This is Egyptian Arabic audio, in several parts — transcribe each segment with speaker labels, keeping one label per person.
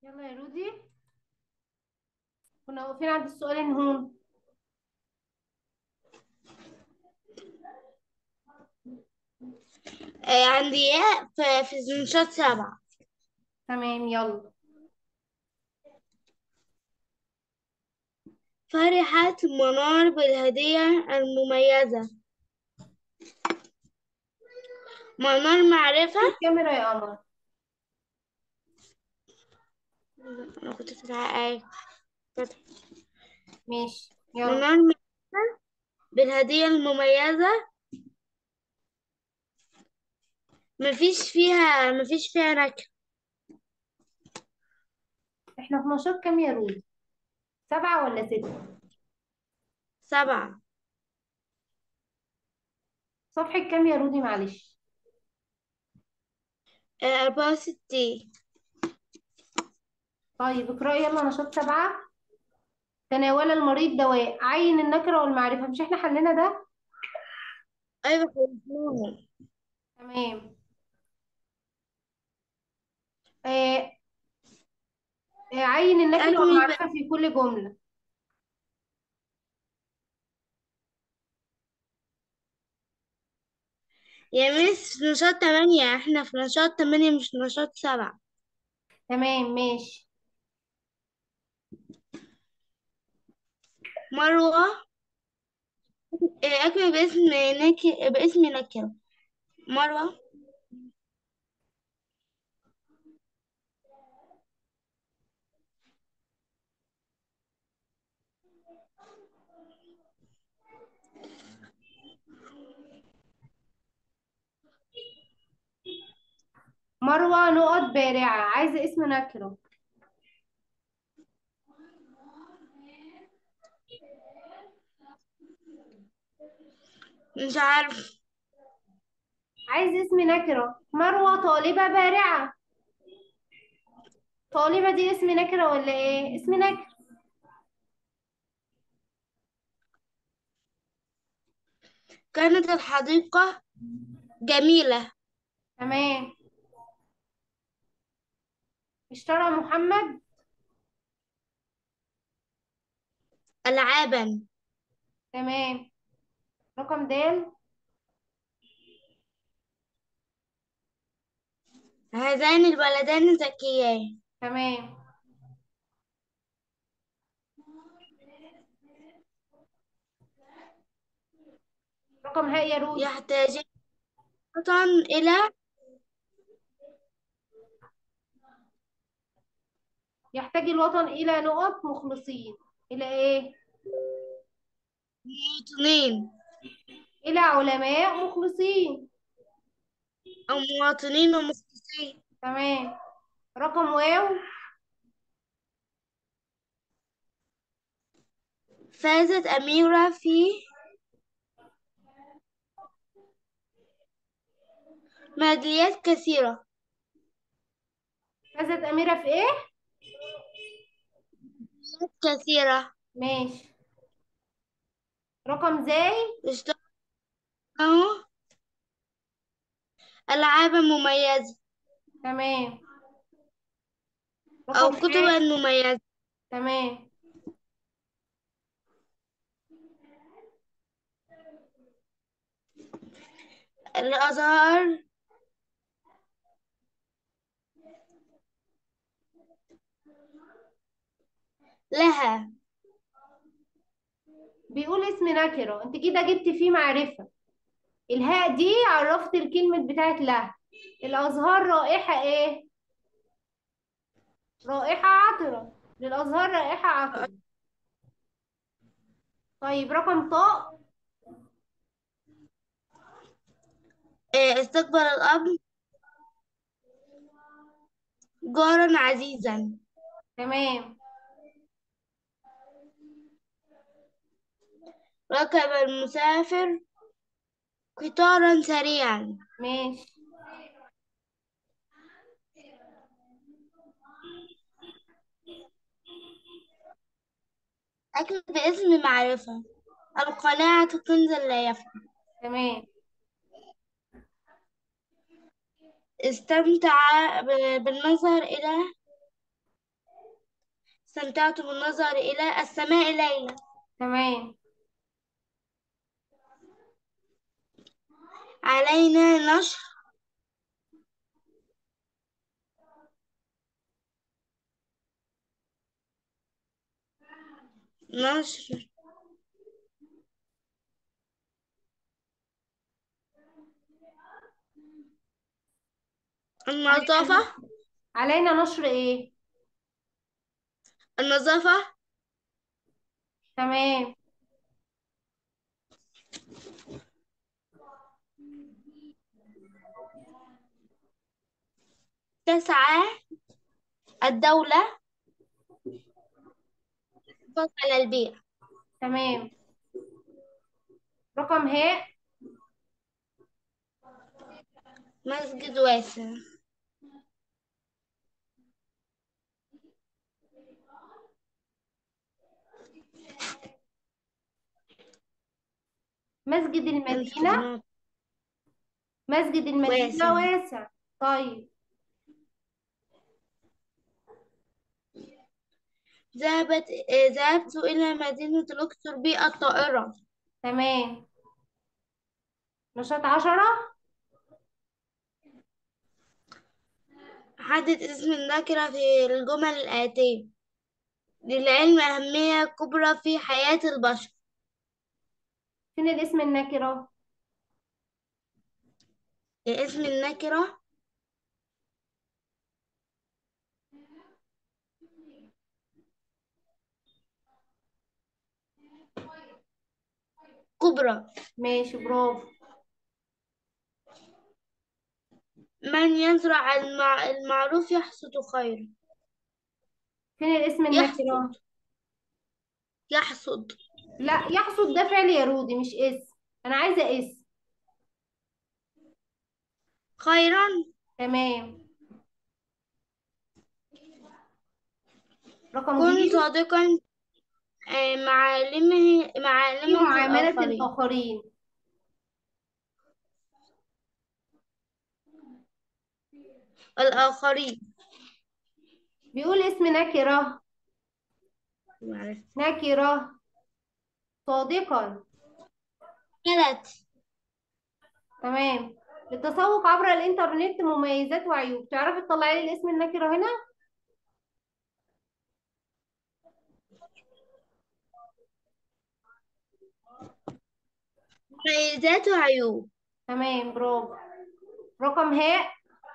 Speaker 1: يلا يا رودي كنا واقفين عند السؤال النهون
Speaker 2: آه عندي ايه في في نشاط سبعة
Speaker 1: تمام يلا
Speaker 2: فرحت منار بالهدية المميزة منار معرفة
Speaker 1: الكاميرا يا قمر
Speaker 2: أنا كنت فاتحة آية
Speaker 1: ماشي يلا
Speaker 2: منار معرفة بالهدية المميزة مفيش فيها مفيش فيها نكهة
Speaker 1: احنا في نشاط كام يا رودي سبعة ولا ستة
Speaker 2: سبعة
Speaker 1: صفحة كام يا رودي معلش
Speaker 2: آه أربعة وستين
Speaker 1: طيب اقرأي يلا نشاط سبعة تناول المريض دواء عين النكرة والمعرفة مش احنا حلينا ده
Speaker 2: أيوة خلصناهم
Speaker 1: تمام آه آه عين النكرة
Speaker 2: أكمل
Speaker 1: والمعرفة في كل جملة
Speaker 2: يا مس في نشاط تمانية احنا في نشاط تمانية مش نشاط سبعة
Speaker 1: تمام ماشي
Speaker 2: مروة آه، أكمل باسم نك... باسم نكرة مروة
Speaker 1: مروة نقط بارعة عايزة اسم نكرة
Speaker 2: مش عارف
Speaker 1: عايز اسم نكرة مروة طالبة بارعة طالبة دي اسم نكرة ولا ايه اسم نكرة
Speaker 2: كانت الحديقة جميلة
Speaker 1: تمام اشترى محمد
Speaker 2: ألعابا
Speaker 1: تمام رقم د
Speaker 2: هذان الولدان ذكيان
Speaker 1: تمام رقم هاء يا رود
Speaker 2: يحتاجان وطن إلى
Speaker 1: يحتاج الوطن إلى نقط مخلصين إلى إيه؟
Speaker 2: مواطنين
Speaker 1: إلى علماء مخلصين
Speaker 2: أو مواطنين ومخلصين
Speaker 1: تمام رقم واو
Speaker 2: فازت أميرة في ميداليات كثيرة
Speaker 1: فازت أميرة في إيه؟
Speaker 2: كثيرة
Speaker 1: ماشي رقم زاي
Speaker 2: اشتروا ألعابا مميزة
Speaker 1: تمام
Speaker 2: أو
Speaker 1: رقم
Speaker 2: كتبا
Speaker 1: حاء
Speaker 2: مميزة
Speaker 1: تمام
Speaker 2: الأزهار لها
Speaker 1: بيقول اسم نكرة انت كده جبت فيه معرفة الهاء دي عرفت الكلمة بتاعت لها الأزهار رائحة ايه رائحة عطرة للأزهار رائحة عطرة طيب رقم طاء
Speaker 2: آه، استقبل الأب جارا عزيزا
Speaker 1: تمام
Speaker 2: ركب المسافر قطارا سريعا
Speaker 1: ماشي
Speaker 2: أكتب باسم معرفة القناعة كنز لا يفنى
Speaker 1: تمام
Speaker 2: استمتع ب- بالنظر إلى استمتعت بالنظر إلى السماء ليلة
Speaker 1: تمام
Speaker 2: علينا نشر نشر النظافة
Speaker 1: علينا نشر ايه
Speaker 2: النظافة
Speaker 1: تمام
Speaker 2: تسعى الدولة الحفاظ على البيئة
Speaker 1: تمام رقم هاء
Speaker 2: مسجد واسع
Speaker 1: مسجد المدينة
Speaker 2: خدمات
Speaker 1: مسجد المدينة
Speaker 2: واسع.
Speaker 1: واسع طيب
Speaker 2: ذهبت آه، ذهبت إلى مدينة الأقصر بالطائرة
Speaker 1: تمام نشاط عشرة
Speaker 2: حدد اسم النكرة في الجمل الآتية للعلم أهمية كبرى في حياة البشر
Speaker 1: فين الاسم النكرة
Speaker 2: اسم النكرة كبرى
Speaker 1: ماشي برافو
Speaker 2: من يزرع المع... المعروف يحصد خيرا
Speaker 1: فين الاسم النكرة
Speaker 2: يحصد يحصد
Speaker 1: لا يحصد ده فعل يرودي مش اسم انا عايزة اسم
Speaker 2: خيرا
Speaker 1: تمام رقم
Speaker 2: كن
Speaker 1: ج
Speaker 2: صادقا آه، معالمه
Speaker 1: في
Speaker 2: معالمة
Speaker 1: معاملة
Speaker 2: الآخرين
Speaker 1: الآخرين
Speaker 2: الآخرين
Speaker 1: بيقول اسم نكرة
Speaker 2: معلش.
Speaker 1: نكرة صادقا
Speaker 2: ثلاث
Speaker 1: تمام للتسوق عبر الإنترنت مميزات وعيوب تعرفي تطلعي لي الاسم النكرة هنا
Speaker 2: مميزات وعيوب
Speaker 1: تمام برافو رقم هاء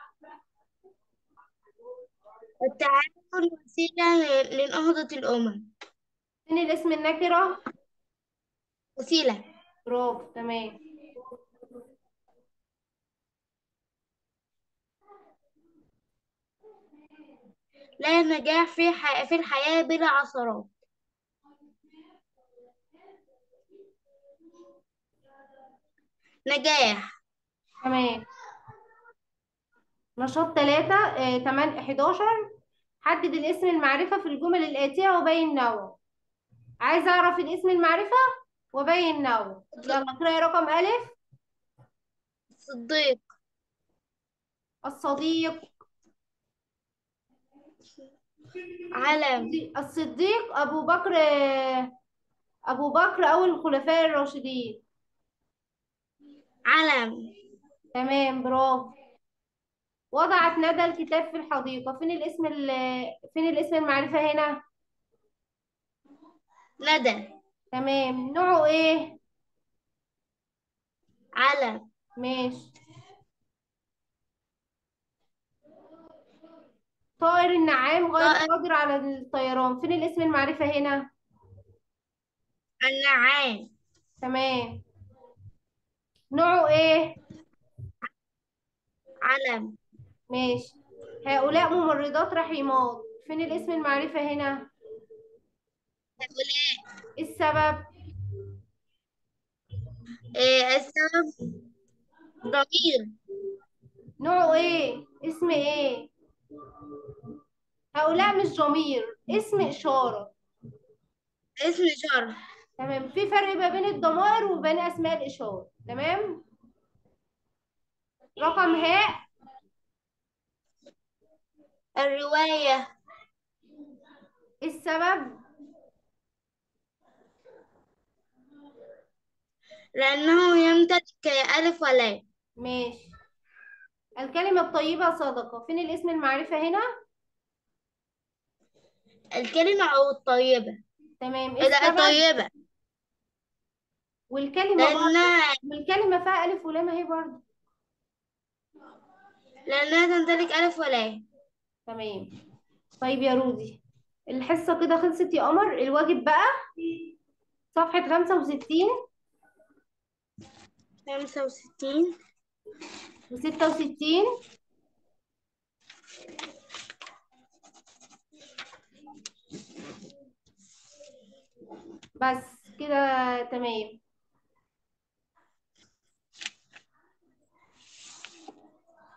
Speaker 2: التعاون وسيلة ل- لنهضة الأمم
Speaker 1: فين الاسم النكرة
Speaker 2: وسيلة
Speaker 1: برافو تمام
Speaker 2: لا نجاح في ح... في الحياة بلا عثرات نجاح
Speaker 1: تمام نشاط ثلاثة آه، تمن حداشر حدد الاسم المعرفة في الجمل الآتية وبين نوعه عايزة أعرف الاسم المعرفة وبين نوعه يلا اقرأي رقم ألف
Speaker 2: صديق
Speaker 1: الصديق
Speaker 2: علم
Speaker 1: الصديق أبو بكر أبو بكر أول الخلفاء الراشدين
Speaker 2: علم
Speaker 1: تمام برافو وضعت ندى الكتاب في الحديقة فين الاسم ال... فين الاسم المعرفة هنا
Speaker 2: ندى
Speaker 1: تمام نوعه ايه
Speaker 2: علم
Speaker 1: ماشي طائر النعام غير
Speaker 2: طائر.
Speaker 1: قادر على الطيران فين الاسم المعرفة هنا
Speaker 2: النعام
Speaker 1: تمام نوعه ايه
Speaker 2: علم
Speaker 1: ماشي هؤلاء ممرضات رحيمات فين الاسم المعرفة هنا
Speaker 2: هؤلاء
Speaker 1: إيه السبب
Speaker 2: إيه السبب ضمير
Speaker 1: نوعه ايه اسم ايه هؤلاء مش ضمير اسم إشارة
Speaker 2: اسم شرح
Speaker 1: تمام في فرق ما بين الضمائر وبين أسماء الإشارة تمام رقم هاء
Speaker 2: الرواية
Speaker 1: ايه السبب
Speaker 2: لأنه يمتلك ألف ولام
Speaker 1: ماشي الكلمة الطيبة صدقة فين الاسم المعرفة هنا
Speaker 2: الكلمة أو الطيبة
Speaker 1: تمام ايه
Speaker 2: إذا
Speaker 1: السبب
Speaker 2: طيبة
Speaker 1: والكلمة برضه
Speaker 2: لأنها
Speaker 1: والكلمة فيها ألف ولام اهي برضه
Speaker 2: لأنها تمتلك ألف ولام
Speaker 1: تمام طيب يا رودي الحصة كده خلصت يا قمر الواجب بقى صفحة خمسة وستين
Speaker 2: خمسة وستين
Speaker 1: وستة وستين بس كده تمام